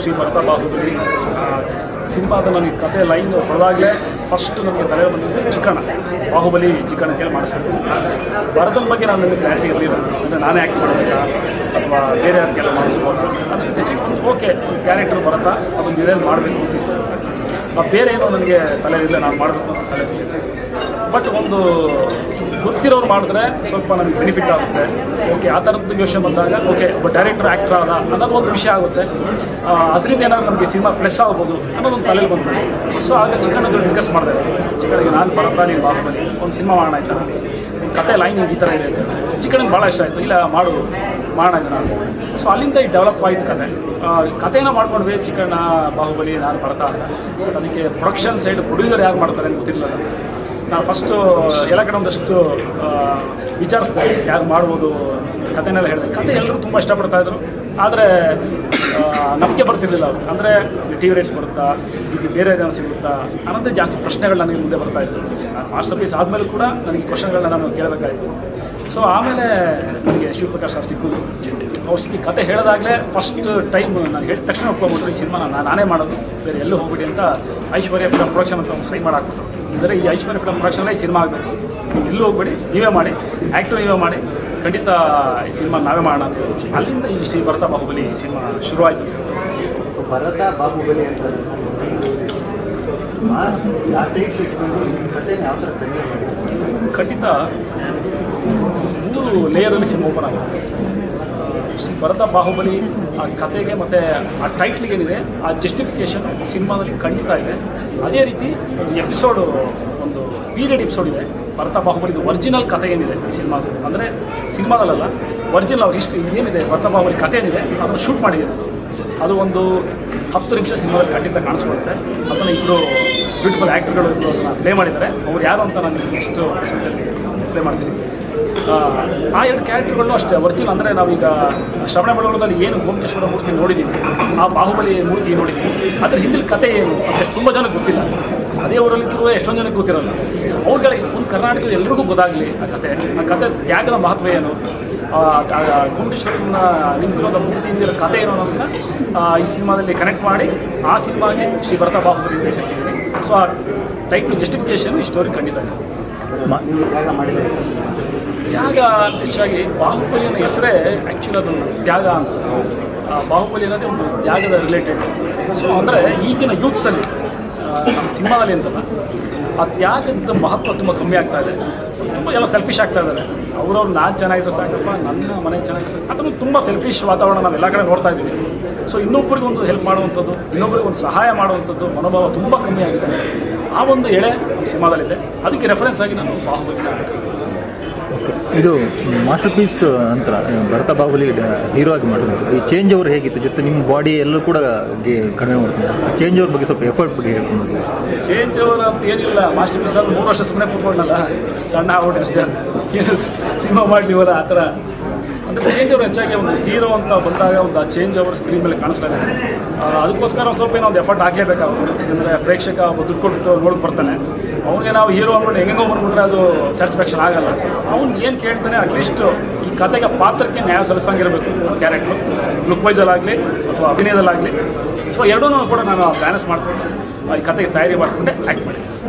ಶ್ರೀ ಭರತ ಬಾಹುಬಲಿ ಆ, ಸಿನಿಮಾದ ನನಗೆ ಕತೆ ಲೈನ್ ಹೊಡೆದಾಗಲೇ ಫಸ್ಟ್ ನಮಗೆ ತಲೆ ಬಂದಿದ್ದು ಚಿಕ್ಕಣ್ಣ ಬಾಹುಬಲಿ ಚಿಕ್ಕಣ್ಣ ಅಂತೇಳಿ ಮಾಡಿಸ್ಬೇಕು ಭರತನ ಬಗ್ಗೆ ನಾನು ನನಗೆ ಕ್ಲಾರಿಟಿ ಇರಲಿಲ್ಲ ಅಂದರೆ ನಾನೇ ಆ್ಯಕ್ಟ್ ಮಾಡಬೇಕಾ ಅಥವಾ ಬೇರೆ ಯಾರಿಗೆಲ್ಲ ಮಾಡಿಸ್ಬೋದು ಅದಕ್ಕೆ ಹೆಚ್ಚಿಗೆ ಒಂದು ಓಕೆ ಕ್ಯಾರೆಕ್ಟರ್ ಭರತ ಅದೊಂದು ಇದೇನು ಮಾಡಬೇಕು ಅಂತಿತ್ತು ಆ, ಬೇರೆ ಏನೋ ನನಗೆ ತಲೆ ಇಲ್ಲ ನಾನು ಮಾಡಬೇಕು ಅಂತ ತಲೆ ಇರಲಿಲ್ಲ ಬಟ್ ಒಂದು ಗೊತ್ತಿರೋರು ಮಾಡಿದ್ರೆ ಸ್ವಲ್ಪ ನನಗೆ ಬೆನಿಫಿಟ್ ಆಗುತ್ತೆ ಓಕೆ ಆ ಥರದ್ದು ಯೋಚನೆ ಬಂದಾಗ ಓಕೆ ಒಬ್ಬ ಡೈರೆಕ್ಟರ್ ಆ್ಯಕ್ಟರ್ ಆದ ಅನ್ನೋದು ಒಂದು ವಿಷಯ ಆಗುತ್ತೆ ಆ, ಅದರಿಂದ ಏನಾದ್ರು ನಮಗೆ ಸಿನಿಮಾ ಪ್ಲಸ್ ಆಗ್ಬೋದು ಅನ್ನೋದೊಂದು ತಲೆಯಲ್ಲಿ ಬಂದ್ಬಿಟ್ಟು ಸೊ ಆಗ ಚಿಕನ್ ಹತ್ರ ಡಿಸ್ಕಸ್ ಮಾಡಿದೆ ಚಿಕನ್ಗೆ ನಾನು ಬರತ್ತಾ ನೀನು ಬಾಹುಬಲಿ ಒಂದು ಸಿನಿಮಾ ಮಾಡೋಣ ಆಯ್ತಾ ಕತೆ ಲೈನ್ ಈ ಥರ ಇದೆ ಚಿಕನ್ಗೆ ಭಾಳ ಇಷ್ಟ ಆಯಿತು ಇಲ್ಲ ಮಾಡು ಮಾಡೋಣ ಇದು ನಾನು ಸೊ ಅಲ್ಲಿಂದ ಈ ಡೆವಲಪ್ ಆಯಿತು ಕತೆ ಆ, ಕಥೆನ ಮಾಡ್ಕೊಂಡ್ವಿ ಚಿಕಣ್ಣ ಬಾಹುಬಲಿ ನಾನು ಬರ್ತಾ ಅಂತ But ಅದಕ್ಕೆ ಪ್ರೊಡಕ್ಷನ್ ಸೈಡ್ ಪ್ರೊಡ್ಯೂಸರ್ ಯಾರು ಮಾಡ್ತಾರೆ ಅಂತ ಗೊತ್ತಿರಲಿಲ್ಲ ನಾನು ಫಸ್ಟು ಎಲ್ಲ ಕಡೆ ಒಂದಷ್ಟು ಆ, ವಿಚಾರಿಸ್ದೆ ಯಾರು ಮಾಡ್ಬೋದು ಕಥೆನೆಲ್ಲ ಹೇಳಿದೆ ಕತೆ ಎಲ್ಲರೂ ತುಂಬ ಇಷ್ಟಪಡ್ತಾ ಇದ್ರು ಆದರೆ ನಂಬಿಕೆ ಬರ್ತಿರ್ಲಿಲ್ಲ ಅವರು ಅಂದರೆ ಟಿ ವಿ ರೇಟ್ಸ್ ಬರುತ್ತಾ ಇದು ಬೇರೆ ಏನಾದ್ರು ಸಿಗುತ್ತಾ ಅನ್ನೋದೇ ಜಾಸ್ತಿ ಪ್ರಶ್ನೆಗಳು ನನಗೆ ಮುಂದೆ ಬರ್ತಾ ಇತ್ತು ಮಾಸ್ಟರ್ ಪೀಸ್ ಆದಮೇಲೆ ಕೂಡ ನನಗೆ ಕ್ವಶನ್ಗಳನ್ನ ನಾನು ಕೇಳಬೇಕಾಯಿತು ಸೊ ಆಮೇಲೆ ನನಗೆ ಶಿವಪ್ರಕಾಶ್ ಸರ್ ಸಿಕ್ಕಿದ್ರು ಅವ್ರು ಸಿಕ್ಕಿ ಕತೆ ಹೇಳಿದಾಗಲೇ ಫಸ್ಟ್ ಟೈಮ್ ನಾನು ಹೇಳಿದ ತಕ್ಷಣ ಒಪ್ಕೊಂಡ್ಬಿಟ್ರು ಈ ಸಿನಿಮಾ ನಾನು ನಾನೇ ಮಾಡೋದು ಬೇರೆ ಎಲ್ಲೂ ಹೋಗ್ಬಿಡಿ ಅಂತ ಐಶ್ವರ್ಯ ಫಿಲಮ್ ಪ್ರೊಡಕ್ಷನ್ ಅಂತ ಒಂದು ಸೈ ಮಾಡಾಕ್ಬಿಟ್ಟು ಅಂದರೆ ಈ ಐಶ್ವರ್ಯ ಫಿಲಮ್ ಪ್ರೊಡಕ್ಷನ್ಲೇ ಈ ಸಿನಿಮಾ ಆಗಬೇಕು ನೀವು ಎಲ್ಲೂ ಹೋಗ್ಬೇಡಿ ನೀವೇ ಮಾಡಿ ಆ್ಯಕ್ಟರ್ ನೀವೇ ಮಾಡಿ ಖಂಡಿತ ಈ ಸಿನಿಮಾ ನಾವೇ ಮಾಡೋಣ ಅಂತ ಹೇಳಿದ್ರು. ಅಲ್ಲಿಂದ ಈ ಶ್ರೀ ಭರತ ಬಾಹುಬಲಿ ಸಿನಿಮಾ ಶುರುವಾಯಿತು ಭರತ ಬಾಹುಬಲಿ ಅಂತ ಯಾವ ಟೈಪ್ ಇಟ್ಕೊಂಡು ಈ ಕಥೆನ ಯಾವ ಥರ ಕನ್ವೆ ಮಾಡಿದ್ರು ಖಂಡಿತ ಮೂರು ಲೇಯರಲ್ಲಿ ಸಿನಿಮಾ ಓಪನ್ ಆಗುತ್ತೆ ಶ್ರೀ ಭರತ ಬಾಹುಬಲಿ ಆ ಕತೆಗೆ ಮತ್ತು ಆ ಟೈಟ್ಲಿಗೆ ಏನಿದೆ ಆ ಜಸ್ಟಿಫಿಕೇಶನ್ ಸಿನಿಮಾದಲ್ಲಿ ಖಂಡಿತ ಇದೆ ಅದೇ ರೀತಿ ಒಂದು ಎಪಿಸೋಡು ಒಂದು ಪೀರಿಯಡ್ ಎಪಿಸೋಡ್ ಇದೆ ಭರತ ಬಾಹುಬಲಿದು ಒರಿಜಿನಲ್ ಕತೆ ಏನಿದೆ ಈ ಸಿನಿಮಾದು ಅಂದರೆ ಸಿನಿಮಾದಲ್ಲ ಒರಿಜಿನಲ್ ಅವ್ರ ಹಿಸ್ಟ್ರಿ ಏನಿದೆ ಭರತ ಬಾಹುಬಲಿ ಕತೆ ಏನಿದೆ ಅದನ್ನು ಶೂಟ್ ಮಾಡಿದ್ದಾರೆ ಅದು ಒಂದು ಹತ್ತು ನಿಮಿಷ ಸಿನಿಮಾದಲ್ಲಿ ಖಂಡಿತ ಕಾಣಿಸ್ಕೊಳುತ್ತೆ ಅದನ್ನು ಇಬ್ಬರು ಬ್ಯೂಟಿಫುಲ್ ಆ್ಯಕ್ಟರ್ಗಳು ಇಬ್ಬರು ಅದನ್ನು ಪ್ಲೇ ಮಾಡಿದ್ದಾರೆ ಅವ್ರು ಯಾರು ಅಂತ ನಾನು ನೆಕ್ಸ್ಟ್ ಪ್ಲೇ ಮಾಡ್ತೀನಿ ಆ, ಆ ಎರಡು ಕ್ಯಾರೆಕ್ಟರ್ಗಳು ಅಷ್ಟೇ ಒರಿಜಿನಲ್ ಅಂದರೆ ನಾವೀಗ ಶ್ರವಣ ಬೆಳಗೊಳದಲ್ಲಿ ಏನು ಗೋಮಟೇಶ್ವರ ಮೂರ್ತಿ ನೋಡಿದ್ದೀವಿ ಆ ಬಾಹುಬಲಿ ಮೂರ್ತಿ ನೋಡಿದ್ದೀವಿ ಅದ್ರ ಹಿಂದಿನ ಕತೆ ಏನು ಅಂತ ತುಂಬ ಜನಕ್ಕೆ ಗೊತ್ತಿಲ್ಲ ಅದೇ ಊರಲ್ಲಿದ್ದರೂ ಎಷ್ಟೊಂದು ಜನಕ್ಕೆ ಗೊತ್ತಿರಲ್ಲ ಅವ್ರುಗಳಿಗೆ ಒಂದು ಕರ್ನಾಟಕದ ಎಲ್ರಿಗೂ ಗೊತ್ತಾಗಲಿ ಆ ಕತೆ ಆ ಕತೆ ತ್ಯಾಗದ ಮಹತ್ವ ಏನು ಕುಂಟೇಶ್ವರನ ನಿಂತಿರೋ ಮೂರ್ತಿ ಹಿಂದಿರೋ ಕತೆ ಏನು ಅನ್ನೋದನ್ನ ಆ, ಈ ಸಿನಿಮಾದಲ್ಲಿ ಕನೆಕ್ಟ್ ಮಾಡಿ ಆ ಸಿನಿಮಾಗೆ ಶ್ರೀ ಭರತ ಬಾಹುಬಲಿ ಅಂತ ಹೆಸರಿಟ್ಟಿದ್ದೀನಿ ಸೊ ಆ ಟೈಟ್ಲ್ ಜಸ್ಟಿಫಿಕೇಶನ್ ಈ ಸ್ಟೋರಿ ಖಂಡಿತ ಇದೆ. ನೀವು ತ್ಯಾಗ ಮಾಡಿದ್ರೆ ಸರ್ ತ್ಯಾಗ ಹೆಚ್ಚಾಗಿ ಬಾಹುಬಲಿ ಅನ್ನೋ ಹೆಸರೇ ಆ್ಯಕ್ಚುಲಿ ಅದು ತ್ಯಾಗ ಅಂತ ಆ ಬಾಹುಬಲಿ ಅನ್ನೋದೇ ಒಂದು ತ್ಯಾಗದ ರಿಲೇಟೆಡ್ ಸೊ ಅಂದರೆ ಈಗಿನ ಯೂತ್ಸಲ್ಲಿ ನಮ್ಮ ಸಿನಿಮಾದಲ್ಲಿ ಅಂತಲ್ಲ ಆ ತ್ಯಾಗದ ಮಹತ್ವ ತುಂಬ ಕಮ್ಮಿ ಆಗ್ತಾ ಇದೆ ತುಂಬ ಎಲ್ಲ ಸೆಲ್ಫಿಶ್ ಆಗ್ತಾ ಇದ್ದಾರೆ ಅವ್ರವ್ರು ನಾನು ಚೆನ್ನಾಗಿರೋ ಸಾಕಪ್ಪ ನನ್ನ ಮನೆ ಚೆನ್ನಾಗಿರೋ ಸಾಕು ಅದನ್ನು ತುಂಬ ಸೆಲ್ಫಿಶ್ ವಾತಾವರಣ ನಾವು ಎಲ್ಲ ಕಡೆ ನೋಡ್ತಾ ಇದ್ದೀವಿ ಸೊ ಇನ್ನೊಬ್ಬರಿಗೆ ಒಂದು ಹೆಲ್ಪ್ ಮಾಡುವಂಥದ್ದು ಇನ್ನೊಬ್ಬರಿಗೆ ಒಂದು ಸಹಾಯ ಮಾಡುವಂಥದ್ದು ಮನೋಭಾವ ತುಂಬ ಕಮ್ಮಿ ಆಗಿದೆ ಆ ಒಂದು ಎಳೆ ನಮ್ಮ ಸಿನಿಮಾದಲ್ಲಿದೆ ಅದಕ್ಕೆ ರೆಫರೆನ್ಸ್ ಆಗಿ ನಾನು ಬಾಹುಬಲಿನ ಇದು ಮಾಸ್ಟರ್ ಪೀಸ್ ನಂತರ ಭರತ ಬಾಹುಬಲಿ ಹೀರೋ ಆಗಿ ಮಾಡಿದ್ರು ಈ ಚೇಂಜ್ ಓವರ್ ಹೇಗಿತ್ತು ಜೊತೆ ನಿಮ್ಮ ಬಾಡಿ ಎಲ್ಲೂ ಕೂಡ ಗೆ- ಕಡಿಮೆ ಮಾಡ್ತೀನಿ ಚೇಂಜ್ ಓವರ್ ಬಗ್ಗೆ ಸ್ವಲ್ಪ ಎಫರ್ಟ್ ಬಗ್ಗೆ ಹೇಳ್ಕೊಂಡು ಚೇಂಜ್ ಓವರ್ ಅಂತ ಏನಿಲ್ಲ ಮಾಸ್ಟರ್ ಪೀಸ್ ಅಲ್ಲಿ ಮೂರು ವರ್ಷ ಸುಮ್ಮನೆ ಕೂತ್ಕೊಂಡಲ್ಲ ಸಣ್ಣ ಆಗ್ಬಿಟ್ಟು ಅಷ್ಟೇ ಏನು ಸಿನಿಮಾ ಮಾಡ್ತೀವಲ್ಲ ಆ ಥರ ಅಂದರೆ ಚೇಂಜ್ ಓವರ್ ಹೆಚ್ಚಾಗಿ ಒಂದು ಹೀರೋ ಅಂತ ಬಂದಾಗ ಒಂದು ಆ ಚೇಂಜ್ ಓವರ್ ಸ್ಕ್ರೀನ್ ಮೇಲೆ ಕಾಣಿಸ್ಲಾಗ ಅದಕ್ಕೋಸ್ಕರ ಒಂದು ಸ್ವಲ್ಪ ಏನೋ ಒಂದು ಎಫರ್ಟ್ ಹಾಕಲೇಬೇಕಾಗುತ್ತೆ ಯಾಕಂದರೆ ಪ್ರೇಕ್ಷಕ ಒಬ್ಬ ದುಡ್ಡು ಕೊಟ್ಟು ನೋಡಕ್ಕೆ ಬರ್ತಾನೆ ಅವ್ನಿಗೆ ನಾವು ಹೀರೋ ಅಂದ್ಬಿಟ್ಟು ಹೆಂಗೋ ಬಂದ್ಬಿಟ್ರೆ ಅದು ಸ್ಯಾಟಿಸ್ಫ್ಯಾಕ್ಷನ್ ಆಗಲ್ಲ ಅವ್ನು ಏನು ಕೇಳ್ತಾನೆ ಅಟ್ಲೀಸ್ಟ್ ಈ ಕತೆಗೆ ಪಾತ್ರಕ್ಕೆ ನ್ಯಾಯ ಸಲ್ಲಿಸಂಗಿರಬೇಕು ಕ್ಯಾರೆಕ್ಟ್ರು ಲುಕ್ ವೈಸಲ್ಲಾಗಲಿ ಅಥವಾ ಅಭಿನಯದಲ್ಲಾಗಲಿ ಸೊ ಎರಡೂ ಕೂಡ ನಾನು ಬ್ಯಾಲೆನ್ಸ್ ಮಾಡಿಕೊಂಡು ಈ ಕತೆಗೆ ತಯಾರಿ ಮಾಡಿಕೊಂಡೆ ಆ್ಯಕ್ಟ್ ಮಾಡಿದ್ದೆ